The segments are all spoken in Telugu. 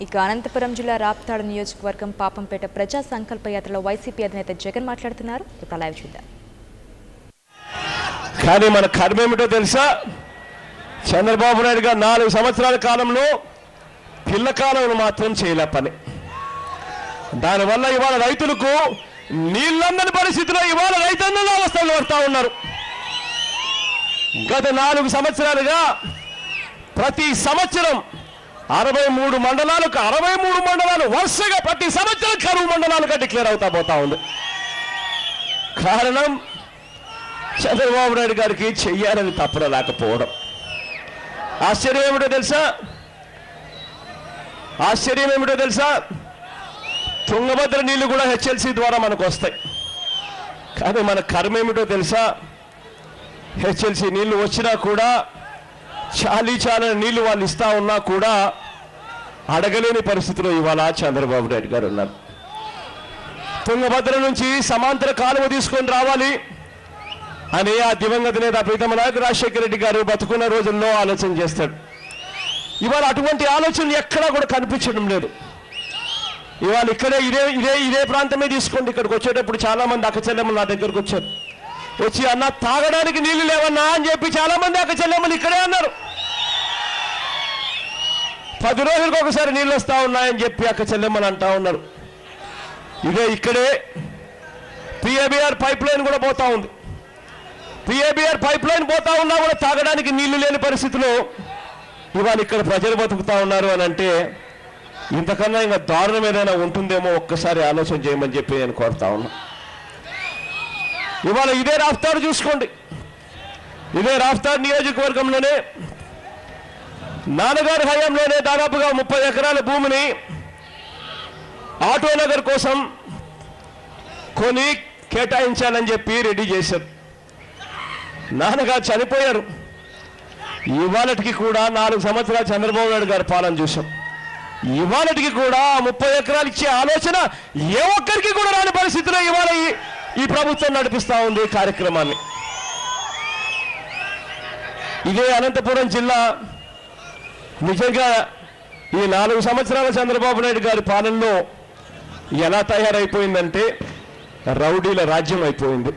ఇక అనంతపురం జిల్లా రాప్తాడు నియోజకవర్గం పాపంపేట ప్రజా సంకల్ప యాత్రలో వైసీపీ అధినేత జగన్ మాట్లాడుతున్నారు ఇప్పుడు లైవ్ చూద్దాం కానీ మన కర్మ ఏమిటో తెలుసా చంద్రబాబు నాయుడు గారు నాలుగు సంవత్సరాల కాలంలో పిల్ల కాలంలో మాత్రం చేయలే పని దానివల్ల ఇవాళ రైతులకు నీళ్ళందని పరిస్థితిలో ఇవాళ రైతన్నలు అవస్థలు పడతా ఉన్నారు గత నాలుగు సంవత్సరాలుగా ప్రతి సంవత్సరం అరవై మూడు మండలాలకు అరవై మూడు మండలాలు వరుసగా ప్రతి సంవత్సరం కరువు మండలాలుగా డిక్లేర్ అవుతా పోతా ఉంది కారణం చంద్రబాబు నాయుడు గారికి చెయ్యాలని తప్పడలేకపోవడం ఆశ్చర్యం ఏమిటో తెలుసా ఆశ్చర్యం ఏమిటో తెలుసా తుంగభద్ర నీళ్లు కూడా హెచ్ఎల్సి ద్వారా మనకు వస్తాయి కానీ మన కర్మ ఏమిటో తెలుసా హెచ్ఎల్సి నీళ్లు వచ్చినా కూడా చాలీ చాలని నీళ్లు వాళ్ళు ఇస్తా ఉన్నా కూడా అడగలేని పరిస్థితిలో ఇవాళ చంద్రబాబు నాయుడు గారు ఉన్నారు తుంగభద్ర నుంచి సమాంతర కాలువ తీసుకొని రావాలి అని ఆ దివంగత నేత ప్రీతమ నాయకు రాజశేఖర రెడ్డి గారు బతుకున్న రోజుల్లో ఆలోచన చేస్తాడు ఇవాళ అటువంటి ఆలోచనలు ఎక్కడా కూడా కనిపించడం లేదు ఇవాళ ఇక్కడే ఇదే ఇదే ఇదే ప్రాంతమే తీసుకోండి ఇక్కడికి వచ్చేటప్పుడు చాలా మంది అక్కచెల్లెమ్మలు నా దగ్గరకు వచ్చారు వచ్చి అన్న తాగడానికి నీళ్లు లేవన్నా అని చెప్పి చాలా మంది అక్కచెల్లెమ్మలు ఇక్కడే అన్నారు పది రోజులకు ఒకసారి నీళ్ళు వస్తా ఉన్నాయని చెప్పి అక్క చెల్లెమ్మలు అంటా ఉన్నారు ఇదే ఇక్కడే పిఏబిఆర్ పైప్ లైన్ కూడా పోతా ఉంది పిఏబిఆర్ పైప్ లైన్ పోతా ఉన్నా కూడా తాగడానికి నీళ్లు లేని పరిస్థితిలో ఇవాళ ఇక్కడ ప్రజలు బతుకుతా ఉన్నారు అని అంటే ఇంతకన్నా ఇంకా దారుణం ఏదైనా ఉంటుందేమో ఒక్కసారి ఆలోచన చేయమని చెప్పి నేను కోరుతా ఉన్నా ఇవాళ ఇదే రాఫ్తారు చూసుకోండి ఇదే రాఫ్తార్ నియోజకవర్గంలోనే నాన్నగారి హయాంలోనే దాదాపుగా ముప్పై ఎకరాల భూమిని ఆటో నగర్ కోసం కొని కేటాయించాలని చెప్పి రెడీ చేశారు నాన్నగారు చనిపోయారు ఇవాళటికి కూడా నాలుగు సంవత్సరాలు చంద్రబాబు నాయుడు గారి పాలన చూసాం ఇవాళటికి కూడా ముప్పై ఎకరాలు ఇచ్చే ఆలోచన ఏ ఒక్కరికి కూడా రాని పరిస్థితిలో ఇవాళ ఈ- ఈ ప్రభుత్వం నడిపిస్తా ఉంది ఈ కార్యక్రమాన్ని ఇదే అనంతపురం జిల్లా నిజంగా ఈ నాలుగు సంవత్సరాల చంద్రబాబు నాయుడు గారి పాలనలో ఎలా తయారైపోయిందంటే రౌడీల రాజ్యం అయిపోయింది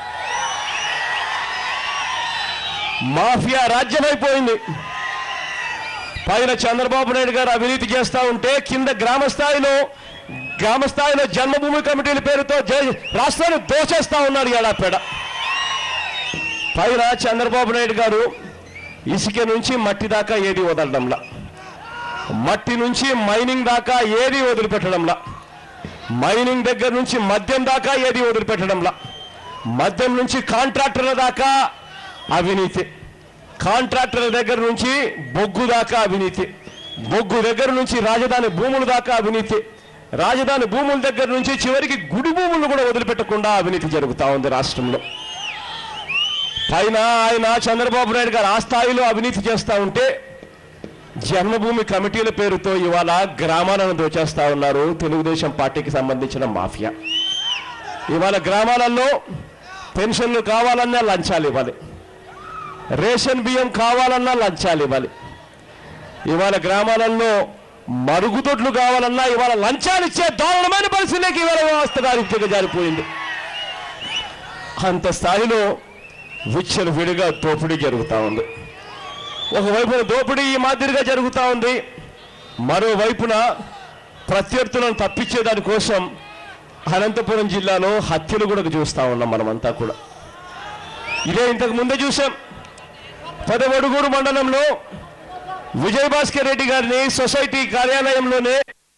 మాఫియా రాజ్యం అయిపోయింది పైన చంద్రబాబు నాయుడు గారు అవినీతి చేస్తా ఉంటే కింద గ్రామ స్థాయిలో గ్రామ స్థాయిలో జన్మభూమి కమిటీల పేరుతో జై- రాష్ట్రాన్ని దోచేస్తా ఉన్నారు ఎడాపెడ పైన చంద్రబాబు నాయుడు గారు ఇసుక నుంచి మట్టి దాకా ఏది వదలడంలా మట్టి నుంచి మైనింగ్ దాకా ఏది వదిలిపెట్టడంలా మైనింగ్ దగ్గర నుంచి మద్యం దాకా ఏది వదిలిపెట్టడంలా మద్యం నుంచి కాంట్రాక్టర్ల దాకా అవినీతి కాంట్రాక్టర్ల దగ్గర నుంచి బొగ్గు దాకా అవినీతి బొగ్గు దగ్గర నుంచి రాజధాని భూముల దాకా అవినీతి రాజధాని భూముల దగ్గర నుంచి చివరికి గుడి భూములను కూడా వదిలిపెట్టకుండా అవినీతి జరుగుతా ఉంది రాష్ట్రంలో పైన ఆయన చంద్రబాబు నాయుడు గారు ఆ స్థాయిలో అవినీతి చేస్తా ఉంటే జన్మభూమి కమిటీల పేరుతో ఇవాళ గ్రామాలను దోచేస్తా ఉన్నారు తెలుగుదేశం పార్టీకి సంబంధించిన మాఫియా ఇవాళ గ్రామాలలో పెన్షన్లు కావాలన్నా లంచాలు ఇవ్వాలి రేషన్ బియ్యం కావాలన్నా లంచాలు ఇవ్వాలి ఇవాళ గ్రామాలలో మరుగుదొడ్లు కావాలన్నా ఇవాళ లంచాలు ఇచ్చే దారుణమైన పరిస్థితికి ఇవాళ వ్యవస్థ దారిద్ర్యంగా జారిపోయింది అంత స్థాయిలో విచ్చలు విడిగా దోపిడీ జరుగుతూ ఉంది ఒకవైపున దోపిడీ ఈ మాదిరిగా జరుగుతూ ఉంది మరోవైపున ప్రత్యర్థులను తప్పించే దానికోసం అనంతపురం జిల్లాలో హత్యలు కూడా చూస్తూ ఉన్నాం మనమంతా కూడా ఇదే ఇంతకు ముందే చూసాం పెదవడుగూరు మండలంలో విజయభాస్కర్ రెడ్డి గారిని సొసైటీ కార్యాలయంలోనే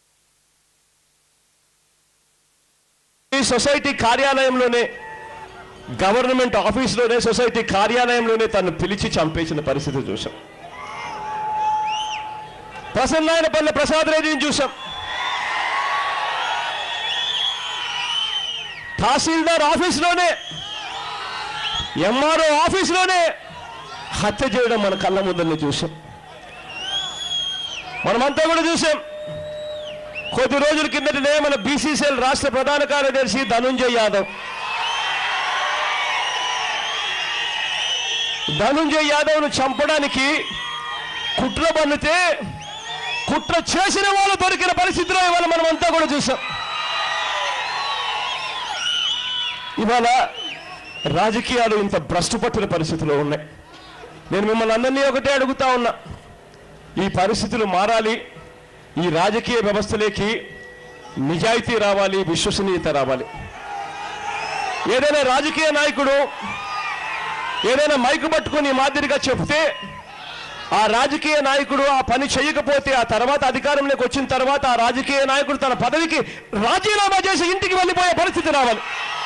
ఈ సొసైటీ కార్యాలయంలోనే గవర్నమెంట్ ఆఫీస్లోనే సొసైటీ కార్యాలయంలోనే తను పిలిచి చంపేసిన పరిస్థితి చూసాం ప్రసన్నాయనపల్లి ప్రసాద్ రెడ్డిని చూసాం తహసీల్దార్ ఆఫీస్లోనే ఎంఆర్ఓ ఆఫీస్లోనే హత్య చేయడం మన కళ్ళ ముందల్ని చూసాం మనమంతా కూడా చూసాం కొద్ది రోజుల కిందటనే మన బీసీసీఎల్ రాష్ట్ర ప్రధాన కార్యదర్శి ధనుంజయ్ యాదవ్ ధనుంజయ్ యాదవ్ను చంపడానికి కుట్ర పన్నితే కుట్ర చేసిన వాళ్ళు దొరికిన పరిస్థితిలో ఇవాళ మనం అంతా కూడా చూసాం ఇవాళ రాజకీయాలు ఇంత భ్రష్టు పట్టిన పరిస్థితిలో ఉన్నాయి నేను మిమ్మల్ని అందరినీ ఒకటే అడుగుతా ఉన్నా ఈ పరిస్థితులు మారాలి ఈ రాజకీయ వ్యవస్థలోకి నిజాయితీ రావాలి విశ్వసనీయత రావాలి ఏదైనా రాజకీయ నాయకుడు ఏదైనా మైకు పట్టుకుని ఈ మాదిరిగా చెప్తే ఆ రాజకీయ నాయకుడు ఆ పని చేయకపోతే ఆ తర్వాత అధికారంలోకి వచ్చిన తర్వాత ఆ రాజకీయ నాయకుడు తన పదవికి రాజీనామా చేసి ఇంటికి వెళ్ళిపోయే పరిస్థితి రావాలి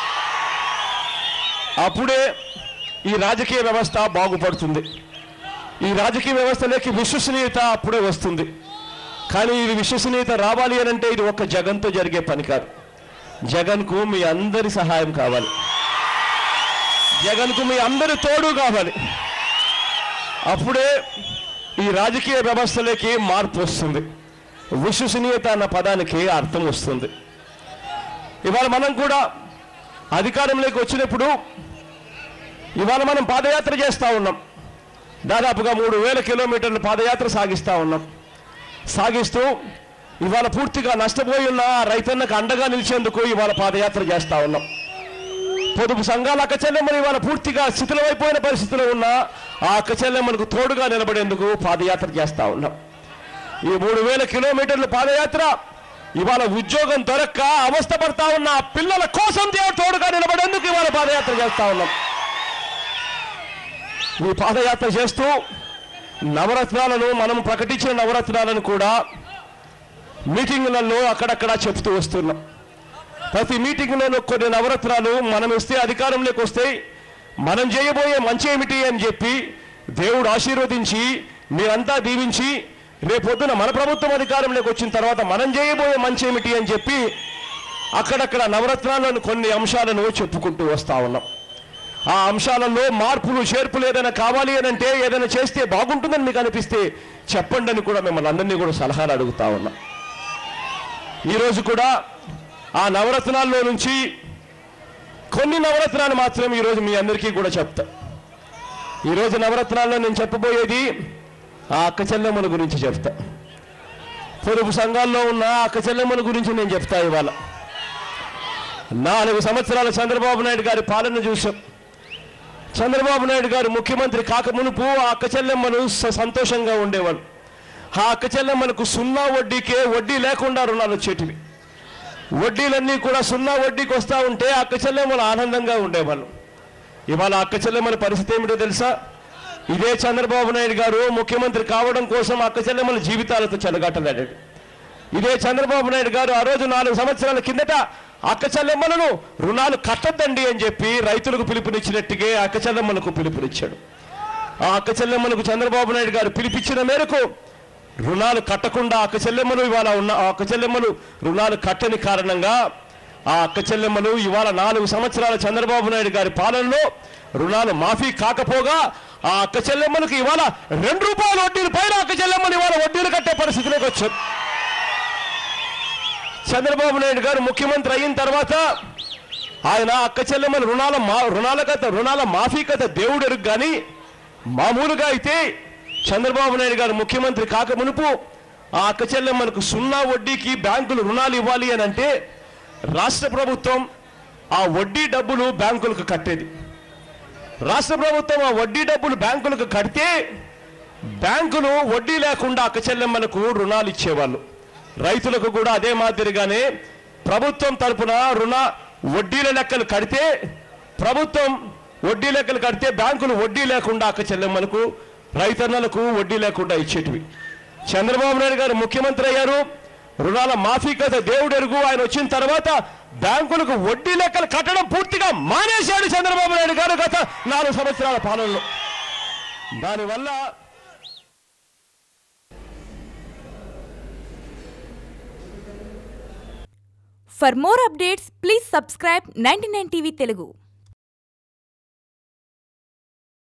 అప్పుడే ఈ రాజకీయ వ్యవస్థ బాగుపడుతుంది ఈ రాజకీయ వ్యవస్థలోకి విశ్వసనీయత అప్పుడే వస్తుంది కానీ ఇది విశ్వసనీయత రావాలి అని అంటే ఇది ఒక్క జగన్తో జరిగే పని కాదు జగన్కు మీ అందరి సహాయం కావాలి జగన్కు మీ అందరి తోడు కావాలి అప్పుడే ఈ రాజకీయ వ్యవస్థలోకి మార్పు వస్తుంది విశ్వసనీయత అన్న పదానికి అర్థం వస్తుంది ఇవాళ మనం కూడా అధికారంలోకి వచ్చినప్పుడు ఇవాళ మనం పాదయాత్ర చేస్తూ ఉన్నాం దాదాపుగా మూడు వేల కిలోమీటర్ల పాదయాత్ర సాగిస్తూ ఉన్నాం సాగిస్తూ ఇవాళ పూర్తిగా నష్టపోయి ఉన్న ఆ రైతన్నకు అండగా నిలిచేందుకు ఇవాళ పాదయాత్ర చేస్తూ ఉన్నాం పొదుపు సంఘాల అక్కచెల్లెమ్మని ఇవాళ పూర్తిగా శిథిలమైపోయిన పరిస్థితిలో ఉన్న ఆ అక్కచెల్లెమ్మలకు తోడుగా నిలబడేందుకు పాదయాత్ర చేస్తా ఉన్నాం ఈ మూడు వేల కిలోమీటర్ల పాదయాత్ర ఇవాళ ఉద్యోగం దొరక్క అవస్థపడతా ఉన్న ఆ పిల్లల కోసం దేవుడు తోడుగా నిలబడేందుకు ఇవాళ పాదయాత్ర చేస్తా ఉన్నాం ఈ పాదయాత్ర చేస్తూ నవరత్నాలను మనం ప్రకటించిన నవరత్నాలను కూడా మీటింగులలో అక్కడక్కడ చెప్తూ వస్తున్నాం ప్రతి మీటింగ్లోనూ కొన్ని నవరత్నాలు మనం ఇస్తే అధికారంలోకి వస్తే మనం చేయబోయే మంచి ఏమిటి అని చెప్పి దేవుడు ఆశీర్వదించి మీరంతా దీవించి రేపొద్దున మన ప్రభుత్వం అధికారంలోకి వచ్చిన తర్వాత మనం చేయబోయే మంచి ఏమిటి అని చెప్పి అక్కడక్కడ నవరత్నాలను కొన్ని అంశాలను చెప్పుకుంటూ వస్తా ఉన్నాం ఆ అంశాలలో మార్పులు చేర్పులు ఏదైనా కావాలి అని అంటే ఏదైనా చేస్తే బాగుంటుందని మీకు అనిపిస్తే చెప్పండి అని కూడా మిమ్మల్ని అందరినీ కూడా సలహాలు అడుగుతా ఉన్నాం ఈరోజు కూడా ఆ నవరత్నాల్లో నుంచి కొన్ని నవరత్నాలు మాత్రం ఈరోజు మీ అందరికీ కూడా చెప్తా ఈరోజు నవరత్నాల్లో నేను చెప్పబోయేది ఆ అక్క చెల్లెమ్మల గురించి చెప్తా పొదుపు సంఘాల్లో ఉన్న ఆ అక్క చెల్లెమ్మల గురించి నేను చెప్తా ఇవాళ నాలుగు సంవత్సరాల చంద్రబాబు నాయుడు గారి పాలన చూసాం చంద్రబాబు నాయుడు గారు ముఖ్యమంత్రి కాక మునుపు ఆ అక్క చెల్లెమ్మలు స- సంతోషంగా ఉండేవాళ్ళు ఆ అక్క చెల్లెమ్మలకు సున్నా వడ్డీకే వడ్డీ లేకుండా రుణాలు వచ్చేటివి వడ్డీలన్నీ కూడా సున్నా వడ్డీకి వస్తూ ఉంటే అక్క చెల్లెమ్మలు ఆనందంగా ఉండేవాళ్ళు ఇవాళ అక్క చెల్లెమ్మల పరిస్థితి ఏమిటో తెలుసా ఇదే చంద్రబాబు నాయుడు గారు ముఖ్యమంత్రి కావడం కోసం అక్క చెల్లెమ్మల జీవితాలతో చెలగాటలాడాడు ఇదే చంద్రబాబు నాయుడు గారు ఆ రోజు నాలుగు సంవత్సరాల కిందట అక్క చెల్లెమ్మలను రుణాలు కట్టద్దండి అని చెప్పి రైతులకు పిలుపునిచ్చినట్టుగా అక్క చెల్లెమ్మలకు పిలుపునిచ్చాడు ఆ అక్క చెల్లెమ్మలకు చంద్రబాబు నాయుడు గారు పిలిపించిన మేరకు రుణాలు కట్టకుండా అక్క చెల్లెమ్మలు ఇవాళ ఉన్న ఆ అక్క చెల్లెమ్మలు రుణాలు కట్టని కారణంగా ఆ అక్క చెల్లెమ్మలు ఇవాళ నాలుగు సంవత్సరాల చంద్రబాబు నాయుడు గారి పాలనలో రుణాలు మాఫీ కాకపోగా ఆ అక్క చెల్లెమ్మలకు ఇవాళ రెండు రూపాయల వడ్డీలు పైన అక్క చెల్లెమ్మలు ఇవాళ వడ్డీలు కట్టే పరిస్థితిలోకి వచ్చారు చంద్రబాబు నాయుడు గారు ముఖ్యమంత్రి అయిన తర్వాత ఆయన అక్క చెల్లెమ్మల రుణాల మా రుణాల కథ రుణాల మాఫీ కథ దేవుడు ఎరుగు కానీ మామూలుగా అయితే చంద్రబాబు నాయుడు గారు ముఖ్యమంత్రి కాక మునుపు ఆ అక్క చెల్లెమ్మలకు సున్నా వడ్డీకి బ్యాంకులు రుణాలు ఇవ్వాలి అని అంటే రాష్ట్ర ప్రభుత్వం ఆ వడ్డీ డబ్బులు బ్యాంకులకు కట్టేది రాష్ట్ర ప్రభుత్వం ఆ వడ్డీ డబ్బులు బ్యాంకులకు కడితే బ్యాంకులు వడ్డీ లేకుండా అక్క చెల్లెమ్మలకు రుణాలు ఇచ్చేవాళ్ళు రైతులకు కూడా అదే మాదిరిగానే ప్రభుత్వం తరపున రుణ వడ్డీల లెక్కలు కడితే ప్రభుత్వం వడ్డీ లెక్కలు కడితే బ్యాంకులు వడ్డీ లేకుండా అక్క చెల్లెమ్మలకు రైతన్నలకు వడ్డీ లేకుండా ఇచ్చేటివి చంద్రబాబు నాయుడు గారు ముఖ్యమంత్రి అయ్యారు రుణాల మాఫీ కథ దేవుడు ఎరుగు ఆయన వచ్చిన తర్వాత బ్యాంకులకు వడ్డీ లెక్కలు కట్టడం పూర్తిగా మానేశాడు చంద్రబాబు నాయుడు గారు గత నాలుగు సంవత్సరాల పాలనలో దానివల్ల For more updates, please subscribe 99 TV Telugu.